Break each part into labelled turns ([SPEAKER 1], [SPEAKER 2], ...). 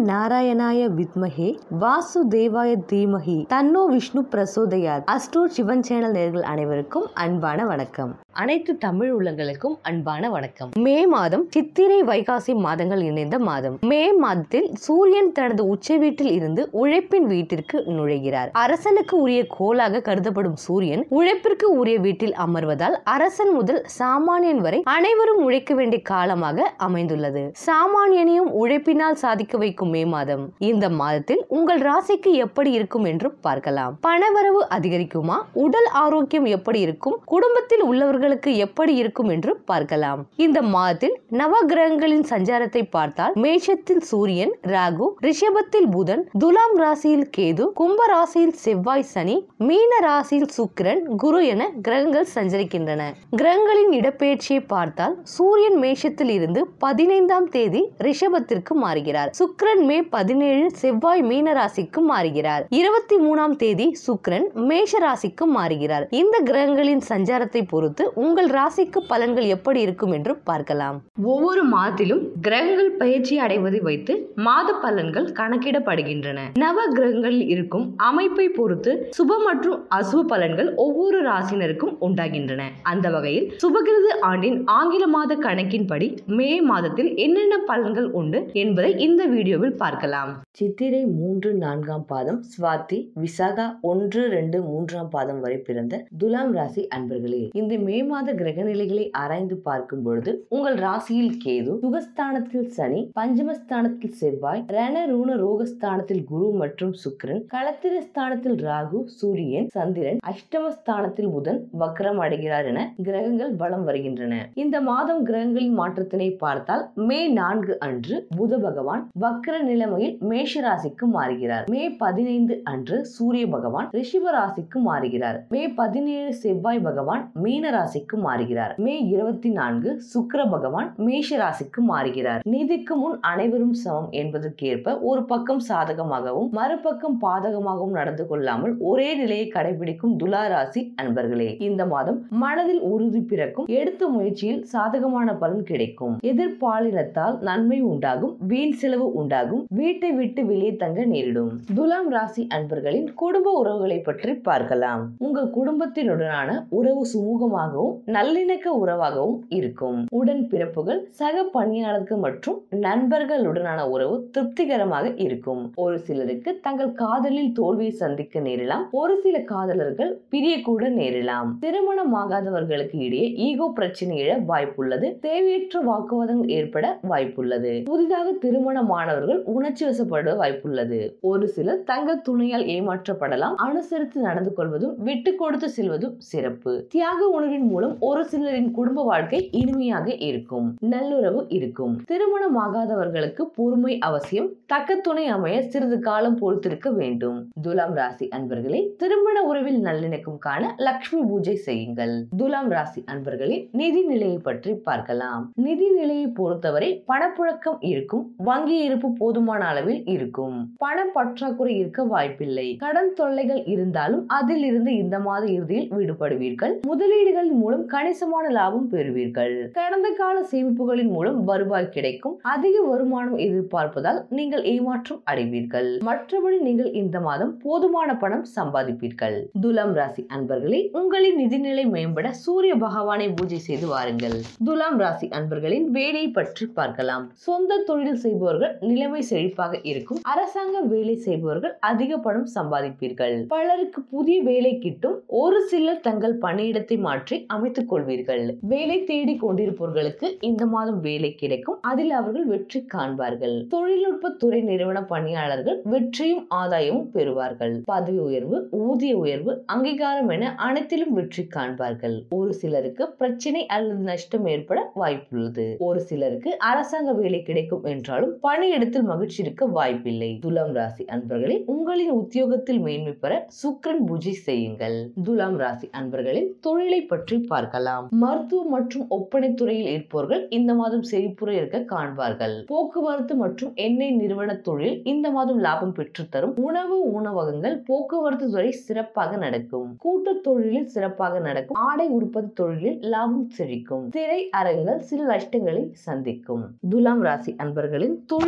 [SPEAKER 1] நாராயணாய வித்மஹே வாசுதேவாய தீமஹி தன்னோ விஷ்ணு பிரசோதயாத் அஸ்ட்ரோ சிவன் சேனல் நேர்கள் அனைவருக்கும் அன்பான வணக்கம் அனைத்து தமிழ் உள்ளங்களுக்கும் அன்பான வணக்கம் மே மாதம் சித்திரை வைகாசி மாதங்கள் இணைந்த மாதம் மே மாதத்தில் சூரியன் தனது உச்ச வீட்டில் இருந்து உழைப்பின் வீட்டிற்கு நுழைகிறார் அரசனுக்கு உரிய கோலாக கருதப்படும் சூரியன் உழைப்பிற்கு உரிய வீட்டில் அமர்வதால் அரசன் முதல் சாமானியன் வரை அனைவரும் உழைக்க வேண்டிய காலமாக அமைந்துள்ளது சாமானியனையும் உழைப்பினால் சாதிக்க வைக்கும் மே மாதம் இந்த மாதத்தில் உங்கள் ராசிக்கு எப்படி இருக்கும் என்று பார்க்கலாம் பணவரவு அதிகரிக்குமா உடல் ஆரோக்கியம் எப்படி இருக்கும் குடும்பத்தில் உள்ளவர்களுக்கு எப்படி இருக்கும் என்று பார்க்கலாம் இந்த மாதத்தில் நவ கிரகங்களின் சஞ்சாரத்தை பார்த்தால் மேஷத்தில் சூரியன் ராகு ரிஷபத்தில் புதன் துலாம் ராசியில் கேது கும்ப ராசியில் செவ்வாய் சனி மீன ராசியில் சுக்கிரன் குரு என கிரகங்கள் சஞ்சரிக்கின்றன கிரகங்களின் இடப்பெயர்ச்சியை பார்த்தால் சூரியன் மேஷத்தில் இருந்து பதினைந்தாம் தேதி ரிஷபத்திற்கு மாறுகிறார் சுக்கிரன் மே பதினேழு செவ்வாய் மீன ராசிக்கு மாறுகிறார் இருபத்தி மூணாம் தேதி சுக்கிரன் மேஷ ராசிக்கு மாறுகிறார் இந்த கிரகங்களின் சஞ்சாரத்தை பொறுத்து உங்கள் ராசிக்கு பலன்கள் எப்படி இருக்கும் என்று பார்க்கலாம் ஒவ்வொரு மாதத்திலும் கிரகங்கள் பயிற்சி அடைவதை வைத்து மாத பலன்கள் கணக்கிடப்படுகின்றன நவ கிரகங்களில் இருக்கும் அமைப்பை பொறுத்து சுப மற்றும் அசுப பலன்கள் ஒவ்வொரு ராசினருக்கும் உண்டாகின்றன அந்த வகையில் சுபகிருது ஆண்டின் ஆங்கில மாத கணக்கின்படி மே மாதத்தில் என்னென்ன பலன்கள் உண்டு என்பதை இந்த வீடியோவில் பார்க்கலாம் சித்திரை மூன்று நான்காம் பாதம் சுவாதி விசாகா ஒன்று ரெண்டு மூன்றாம் பாதம் வரை பிறந்த துலாம் ராசி அன்பர்களே இந்த மே மாத கிரக நிலைகளை ஆராய்ந்து பார்க்கும் பொழுது உங்கள் ராசியில் கேது சுகஸ்தானத்தில் சனி பஞ்சமஸ்தானத்தில் செவ்வாய் ரண ரூண ரோகஸ்தானத்தில் குரு மற்றும் சுக்கிரன் களத்திர ஸ்தானத்தில் ராகு சூரியன் சந்திரன் அஷ்டமஸ்தானத்தில் புதன் வக்ரம் அடைகிறார் என கிரகங்கள் பலம் வருகின்றன இந்த மாதம் கிரகங்களின் மாற்றத்தினை பார்த்தால் மே நான்கு அன்று புத பகவான் வக்ர நிலைமையில் மேஷ ராசிக்கு மாறுகிறார் மே பதினைந்து அன்று சூரிய பகவான் ரிஷிப ராசிக்கு மாறுகிறார் மே பதினேழு செவ்வாய் பகவான் மீன ராசிக்கு மாறுகிறார் மே இருபத்தி நான்கு சுக்கிர பகவான் மேஷ ராசிக்கு மாறுகிறார் நீதிக்கு முன் அனைவரும் சமம் என்பதற்கேற்ப ஒரு பக்கம் சாதகமாகவும் மறுபக்கம் பாதகமாகவும் நடந்து கொள்ளாமல் ஒரே நிலையை கடைபிடிக்கும் துலா ராசி அன்பர்களே இந்த மாதம் மனதில் உறுதி பிறக்கும் எடுத்த முயற்சியில் சாதகமான பலன் கிடைக்கும் எதிர்பாலினத்தால் நன்மை உண்டாகும் வீண் செலவு உண்டாகும் வீட்டை விட்டு வெளியே தங்க நேரிடும் துலாம் ராசி அன்பர்களின் குடும்ப உறவுகளை பற்றி பார்க்கலாம் உங்கள் குடும்பத்தினுடனான உறவு சுமூகமாகவும் நல்லிணக்க உறவாகவும் இருக்கும் உடன் பிறப்புகள் சக பணியாளர்கள் மற்றும் நண்பர்களுடனான உறவு திருப்திகரமாக இருக்கும் ஒரு சிலருக்கு தங்கள் காதலில் தோல்வியை சந்திக்க நேரலாம் ஒரு சில காதலர்கள் பிரியக்கூட நேரலாம் திருமணமாகாதவர்களுக்கு இடையே ஈகோ பிரச்சனை எழ வாய்ப்புள்ளது தேவையற்ற வாக்குவாதங்கள் ஏற்பட வாய்ப்புள்ளது புதிதாக திருமணமானவர்கள் உணர்ச்சி வசப்பட வாய்ப்புள்ளது ஒரு சிலர் தங்கள் துணையால் ஏமாற்றப்படலாம் அனுசரித்து நடந்து கொள்வதும் விட்டு கொடுத்து செல்வதும் சிறப்பு தியாக உணர்வின் மூலம் ஒரு சிலரின் குடும்ப வாழ்க்கை இனிமையாக இருக்கும் நல்லுறவு இருக்கும் திருமணமாகாதவர்களுக்கு பொறுமை அவசியம் தக்க துணை அமைய சிறிது காலம் பொறுத்திருக்க வேண்டும் துலாம் ராசி அன்பர்களே திருமண உறவில் நல்லிணக்கம் காண லக்ஷ்மி பூஜை செய்யுங்கள் துலாம் ராசி அன்பர்களே நிதி நிலையை பற்றி பார்க்கலாம் நிதி நிலையை பொறுத்தவரை பணப்புழக்கம் இருக்கும் வங்கி இருப்பு போதுமான அளவில் இருக்கும் பண பற்றாக்குறை இருக்க வாய்ப்பில்லை கடன் தொல்லைகள் இருந்தாலும் அதில் இருந்து இந்த மாத இறுதியில் விடுபடுவீர்கள் முதலீடுகளின் மூலம் கணிசமான லாபம் பெறுவீர்கள் கடந்த கால சேமிப்புகளின் மூலம் வருவாய் கிடைக்கும் அதிக வருமானம் எதிர்பார்ப்பதால் நீங்கள் ஏமாற்றம் அடைவீர்கள் மற்றபடி நீங்கள் இந்த மாதம் போதுமான பணம் சம்பாதிப்பீர்கள் துலாம் ராசி அன்பர்களே உங்களின் நிதிநிலை மேம்பட சூரிய பகவானை பூஜை செய்து வாருங்கள் துலாம் ராசி அன்பர்களின் வேலையை பற்றி பார்க்கலாம் சொந்த தொழில் செய்பவர்கள் நிலைமை செழிப்பாக இருக்கும் அரசாங்க வேலை செய்பவர்கள் அதிக பணம் சம்பாதிப்பீர்கள் பலருக்கு புதிய வேலை கிட்டும் ஒரு சிலர் தங்கள் பணியிடத்தை மாற்றி அமைத்துக் கொள்வீர்கள் வேலை தேடி கொண்டிருப்பவர்களுக்கு இந்த மாதம் வேலை கிடைக்கும் அதில் அவர்கள் வெற்றி காண்பார்கள் தொழில்நுட்ப துறை நிறுவன பணியாளர்கள் வெற்றியும் ஆதாயமும் பெறுவார்கள் பதவி உயர்வு ஊதிய உயர்வு அங்கீகாரம் என அனைத்திலும் வெற்றி காண்பார்கள் ஒரு சிலருக்கு பிரச்சனை அல்லது நஷ்டம் ஏற்பட வாய்ப்புள்ளது ஒரு சிலருக்கு அரசாங்க வேலை கிடைக்கும் என்றாலும் பணியிடத்தில் மகிழ்ச்சி இருக்க வாய்ப்பில்லை துலாம் ராசி அன்பர்களே உங்களின் உத்தியோகத்தில் மேன்மை பெற சுக்கிரன் பூஜை செய்யுங்கள் துலாம் ராசி அன்பர்களின் தொழிலை பற்றி பார்க்கலாம் மருத்துவ மற்றும் ஒப்பனை துறையில் இருப்பவர்கள் இந்த மாதம் செழிப்புற இருக்க காண்பார்கள் போக்குவரத்து மற்றும் எண்ணெய் நிறுவன தொழில் இந்த மாதம் லாபம் பெற்றுத்தரும் உணவு உணவகங்கள் போக்குவரத்து துறை சிறப்பாக நடக்கும் கூட்டு தொழிலில் சிறப்பாக நடக்கும் ஆடை உற்பத்தி தொழிலில் லாபம் செழிக்கும் திரை அரங்குகள் சில நஷ்டங்களை சந்திக்கும் துலாம் ராசி அன்பர்களின் தொழில் வல்லுநர்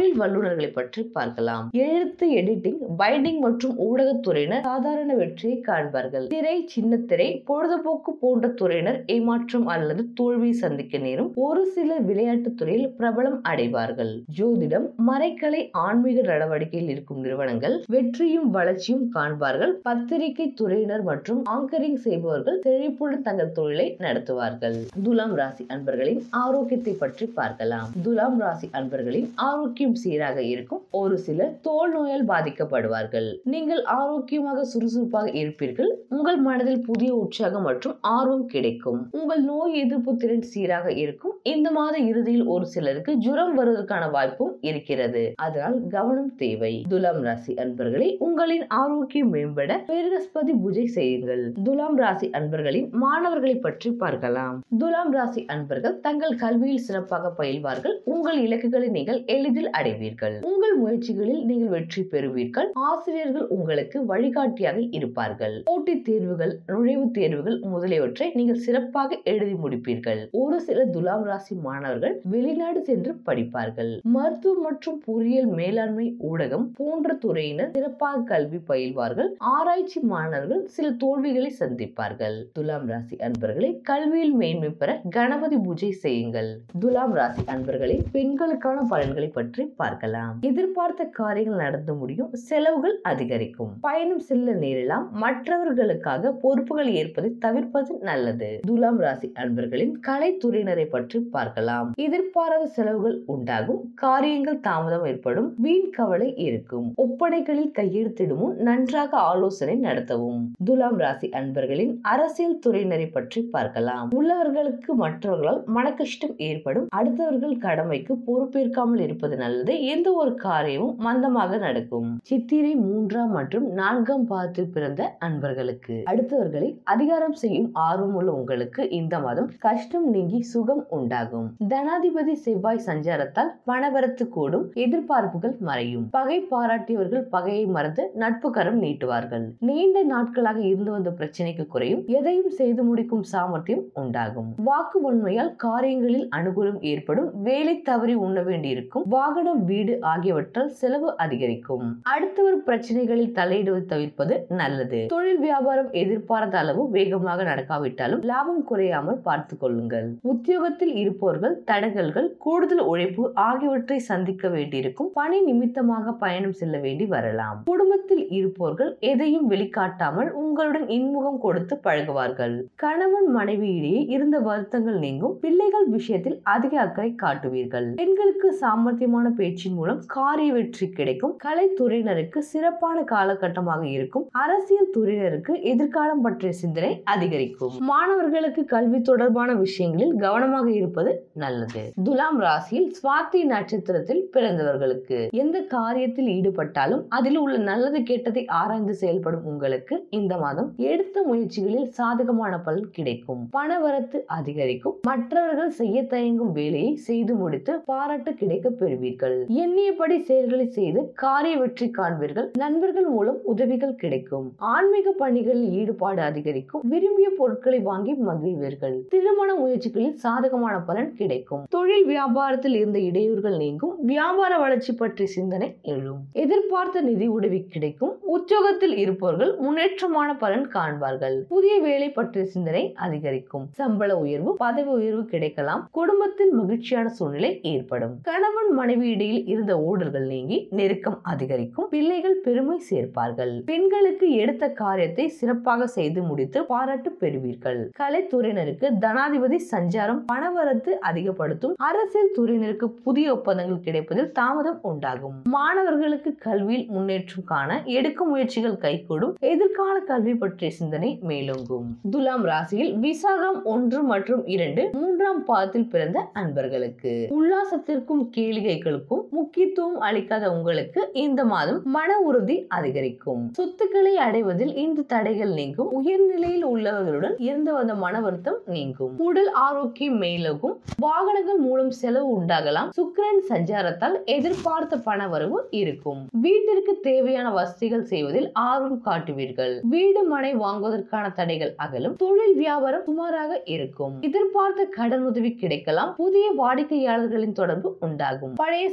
[SPEAKER 1] இயக்குநர்களை பற்றி பார்க்கலாம் எழுத்து எடிட்டிங் பைண்டிங் மற்றும் ஊடகத்துறையினர் சாதாரண வெற்றியை காண்பார்கள் திரை சின்னத்திரை பொழுதுபோக்கு போன்ற துறையினர் ஏமாற்றம் அல்லது தோல்வியை சந்திக்க நேரும் ஒரு சிலர் விளையாட்டுத் துறையில் பிரபலம் அடைவார்கள் ஜோதிடம் மறைக்கலை ஆன்மீக நடவடிக்கையில் இருக்கும் நிறுவனங்கள் வெற்றியும் வளர்ச்சியும் காண்பார்கள் பத்திரிகை துறையினர் மற்றும் ஆங்கரிங் செய்பவர்கள் செழிப்புடன் தங்கள் தொழிலை நடத்துவார்கள் துலாம் ராசி அன்பர்களின் ஆரோக்கியத்தை பற்றி பார்க்கலாம் துலாம் ராசி அன்பர்களின் ஆரோக்கியம் சீராக இருக்கும் ஒரு சிலர் தோல் நோயால் பாதிக்கப்படுவார்கள் நீங்கள் ஆரோக்கியமாக சுறுசுறுப்பாக இருப்பீர்கள் உங்கள் மனதில் புதிய உற்சாகம் மற்றும் ஆர்வம் கிடைக்கும் உங்கள் நோய் எதிர்ப்பு திறன் சீராக இருக்கும் இந்த மாத இறுதியில் ஒரு சிலருக்கு ஜுரம் வருவதற்கான வாய்ப்பும் இருக்கிறது அதனால் கவனம் தேவை துலாம் ராசி அன்பர்களே உங்களின் ஆரோக்கியம் மேம்பட பேரஸ்பதி பூஜை செய்யுங்கள் துலாம் ராசி அன்பர்களின் மாணவர்களை பற்றி பார்க்கலாம் துலாம் ராசி அன்பர்கள் தங்கள் கல்வியில் சிறப்பாக பயில்வார்கள் உங்கள் இலக்குகளை நீங்கள் எளிதில் அடைவீர்கள் உங்கள் முயற்சிகளில் நீங்கள் வெற்றி பெறுவீர்கள் ஆசிரியர்கள் உங்களுக்கு வழிகாட்டியாக இருப்பார்கள் போட்டித் தேர்வுகள் நுழைவுத் தேர்வுகள் முதலியவற்றை நீங்கள் சிறப்பாக எழுதி முடிப்பீர்கள் ஒரு சில துலாம் ராசி மாணவர்கள் வெளிநாடு சென்று படிப்பார்கள் மருத்துவம் மற்றும் பொறியியல் மேலாண்மை ஊடகம் போன்ற துறையினர் சிறப்பாக கல்வி பயில்வார்கள் ஆராய்ச்சி மாணவர்கள் சில தோல்விகளை சந்திப்பார்கள் துலாம் ராசி அன்பர்களை கல்வியில் மேன்மை பெற கணபதி பூஜை செய்யுங்கள் துலாம் ராசி அன்பர்களின் பெண்களுக்கான பலன்களை பற்றி பார்க்கலாம் எதிர்பார்த்த காரியங்கள் நடந்து முடியும் செலவுகள் அதிகரிக்கும் பயணம் செல்ல நேரலாம் மற்றவர்களுக்காக பொறுப்புகள் ஏற்பதை தவிர்ப்பது நல்லது துலாம் ராசி அன்பர்களின் கலைத்துறையினரை பற்றி பார்க்கலாம் எதிர்பாராத செலவுகள் உண்டாகும் காரியங்கள் தாமதம் ஏற்படும் வீண் கவலை இருக்கும் ஒப்படைகளில் கையெழுத்திடும் முன் நன்றாக ஆலோசனை நடத்தவும் துலாம் ராசி அன்பர்களின் அரசியல் துறையினரை பற்றி பார்க்கலாம் உள்ளவர்களுக்கு மற்றவர்களால் மனக்கஷ்டம் ஏற்படும் அடுத்தவர்கள் கடமைக்கு பொறுப்பேற்காமல் இருப்பது நல்லது எந்த ஒரு காரியமும் மந்தமாக நடக்கும் சித்திரை மூன்றாம் மற்றும் நான்காம் பாதத்தில் பிறந்த அன்பர்களுக்கு அடுத்தவர்களை அதிகாரம் செய்யும் ஆர்வம் உள்ள உங்களுக்கு இந்த மாதம் கஷ்டம் நீங்கி சுகம் உண்டாகும் தனாதிபதி செவ்வாய் சஞ்சாரத்தால் பணவரத்து கூடும் எதிர்பார்ப்புகள் மறையும் பகை பாராட்டியவர்கள் பகையை மறந்து நட்பு கரம் நீட்டுவார்கள் நீண்ட நாட்களாக இருந்து வந்த பிரச்சனைகள் குறையும் எதையும் செய்து முடிக்கும் சாமர்த்தியம் உண்டாகும் வாக்கு உண்மையால் காரியங்களில் அனுகூலம் ஏற்படும் வேலை தவறி உண்ண வேண்டியிருக்கும் வாகனம் வீடு ஆகியவற்றால் செலவு அதிகரிக்கும் அடுத்தவர் பிரச்சனைகளில் தலையிடுவது தவிர்ப்பது நல்லது தொழில் வியாபாரம் எதிர்பாராத அளவு வேகமாக நடக்காவிட்டாலும் லாபம் குறையாமல் பார்த்துக் கொள்ளுங்கள் உத்தியோகத்தில் இருப்பவர்கள் தடங்கல்கள் கூடுதல் உழைப்பு ஆகியவற்றை சந்திக்க வேண்டியிருக்கும் பணி நிமித்தமாக பயணம் செல்ல வேண்டி வரலாம் குடும்பத்தில் இருப்பவர்கள் எதையும் வெளிக்காட்டாமல் உங்களுடன் இன்முகம் கொடுத்து பழகுவார்கள் கணவன் மனைவியிடையே இருந்த வருத்தங்கள் நீங்கும் பிள்ளைகள் விஷயத்தில் அதிக அக்கறை காட்டுவீர்கள் பெண்களுக்கு சாமர்த்தியமான பேச்சின் மூலம் காரிய வெற்றி கிடைக்கும் கலைத்துறையினருக்கு சிறப்பான காலகட்டமாக இருக்கும் அரசியல் துறையினருக்கு எதிர்காலம் பற்றிய சிந்தனை அதிகரிக்கும் மாணவர்களுக்கு கல்வி தொடர்பான விஷயங்களில் கவனமாக இருப்பது நல்லது துலாம் ராசியில் சுவாதி நட்சத்திரத்தில் பிறந்தவர்களுக்கு எந்த காரியத்தில் ஈடுபட்டாலும் அதில் உள்ள நல்லது கெட்டதை ஆராய்ந்து செயல்படும் உங்களுக்கு இந்த மாதம் எடுத்த முயற்சிகளில் சாதகமான பலன் கிடைக்கும் பணவரத்து அதிகரிக்கும் மற்றவர்கள் செய்ய தயங்கும் வேலையை செய்து முடித்து பாராட்டு கிடைக்க பெறுவீர்கள் எண்ணியபடி செயல்களை செய்து காரிய வெற்றி காண்பீர்கள் நண்பர்கள் மூலம் உதவிகள் கிடைக்கும் ஆன்மீக பணிகளில் ஈடுபாடு அதிகரிக்கும் விரும்பிய பொருட்களை வாங்கி மகிழ்வீர்கள் திருமண முயற்சிகளில் சாதகமான பலன் கிடைக்கும் தொழில் வியாபாரத்தில் இருந்த இடையூறுகள் நீங்கும் வியாபார வளர்ச்சி பற்றிய சிந்தனை எழும் எதிர்பார்த்த நிதி உதவி கிடைக்கும் உத்தியோகத்தில் இருப்பவர்கள் முன்னேற்றமான பலன் காண்பார்கள் புதிய வேலை பற்றிய சிந்தனை அதிகரிக்கும் சம்பள உயர்வு பதவி உயர்வு கிடைக்கலாம் குடும்பத்தில் மகிழ்ச்சியான சூழ்நிலை ஏற்படும் கணவன் மனைவி இடையில் இருந்த ஊழல்கள் நீங்கி நெருக்கம் அதிகரிக்கும் பிள்ளைகள் பெருமை சேர்ப்பார்கள் பெண்களுக்கு எடுத்த காரியத்தை சிறப்பாக செய்து முடித்து பாராட்டு பெறுவீர்கள் கலைத்துறையினருக்கு தனாதிபதி சஞ்சாரம் பணவரத்து அதிகப்படுத்தும் அரசியல் துறையினருக்கு புதிய ஒப்பந்தங்கள் கிடைப்பதில் தாமதம் உண்டாகும் மாணவர்களுக்கு கல்வியில் முன்னேற்றம் காண எடுக்கும் முயற்சிகள் கைகூடும் எதிர்கால கல்வி பற்றிய சிந்தனை மேலோங்கும் துலாம் ராசியில் விசாகம் ஒன்று மற்றும் இரண்டு மூன்றாம் பாதத்தில் பிறந்த அன்பர்களுக்கு உல்லாசத்திற்கும் கேளிகைகளுக்கும் முக்கியத்துவம் அளிக்காத உங்களுக்கு இந்த மாதம் மன உறுதி அதிகரிக்கும் சொத்துக்களை அடைவதில் இந்த தடைகள் நீங்கும் உயர்நிலையில் உள்ளவர்களுடன் இருந்து வந்த மன வருத்தம் நீங்கும் உடல் ஆரோக்கியம் மேலோகும் வாகனங்கள் மூலம் செலவு உண்டாகலாம் சுக்கிரன் சஞ்சாரத்தால் எதிர்பார்த்த பண வரவு இருக்கும் வீட்டிற்கு தேவையான வசதிகள் செய்வதில் ஆர்வம் காட்டுவீர்கள் வீடு மனை வாங்குவதற்கான தடைகள் அகலும் தொழில் வியாபாரம் சுமாராக இருக்கும் எதிர்பார்த்த கடன் உதவி கிடைக்கலாம் புதிய வாடிக்கையாளர்களின் தொடர்பு உண்டாகும் பழைய சிக்கல்கள்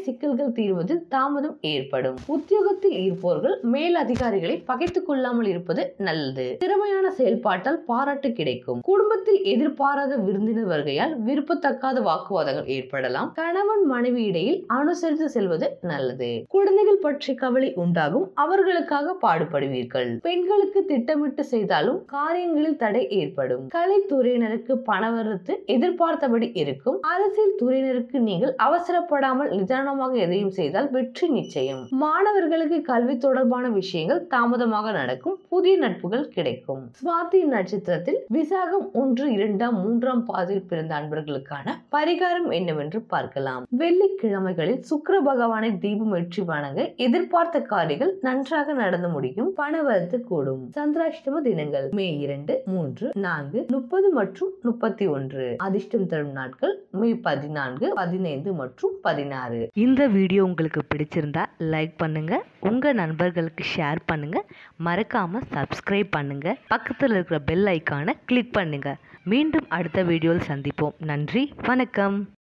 [SPEAKER 1] பிரச்சனைகள் தீர்வதில் தாமதம் ஏற்படும் உத்தியோகத்தில் இருப்பவர்கள் மேல் அதிகாரிகளை பகைத்துக் கொள்ளாமல் இருப்பது நல்லது திறமையான செயல்பாட்டால் பாராட்டு கிடைக்கும் குடும்பத்தில் எதிர்பாராத விருந்தினர் வருகையால் விருப்பத்தக்காத வாக்குவாதங்கள் ஏற்படலாம் கணவன் மனைவி இடையில் அனுசரித்து செல்வது நல்லது குழந்தைகள் பற்றி கவலை உண்டாகும் அவர்களுக்காக பாடுபடுவீர்கள் பெண்களுக்கு திட்டமிட்டு செய்தாலும் காரியங்களில் தடை ஏற்படும் கலைத்துறையினருக்கு பணவரத்து எதிர்பார்த்தபடி இருக்கும் அரசியல் துறையினருக்கு நீங்கள் அவசரப்படாமல் நிதானமாக எதையும் செய்தால் வெற்றி நிச்சயம் மாணவர்களுக்கு கல்வி தொடர்பான விஷயங்கள் தாமதமாக நடக்கும் புதிய நட்புகள் கிடைக்கும் சுவாதி நட்சத்திரத்தில் விசாகம் ஒன்று இரண்டாம் மூன்றாம் பாதையில் பிறந்த அன்பர்களுக்கான பரிகாரம் என்னவென்று பார்க்கலாம் வெள்ளிக்கிழமைகளில் சுக்கிர பகவானை தீபம் ஏற்றி வணங்க எதிர்பார்த்த காரியங்கள் நன்றாக நடந்து முடியும் பணவரத்து கூடும் சந்திராஷ்டம தினங்கள் மே இரண்டு மூன்று நான்கு முப்பது மற்றும் முப்பத்தி ஒன்று அதிர்ஷ்டம் தரும் நாட்கள் மே பதினான்கு பதினைந்து மற்றும் பதினாறு
[SPEAKER 2] இந்த வீடியோ உங்களுக்கு பிடிச்சிருந்தா லைக் பண்ணுங்க உங்க நண்பர்களுக்கு ஷேர் பண்ணுங்க மறக்காம சப்ஸ்கிரைப் பண்ணுங்க பக்கத்தில் இருக்கிற பெல் ஐக்கானை கிளிக் பண்ணுங்க மீண்டும் அடுத்த வீடியோவில் சந்திப்போம் நன்றி வணக்கம்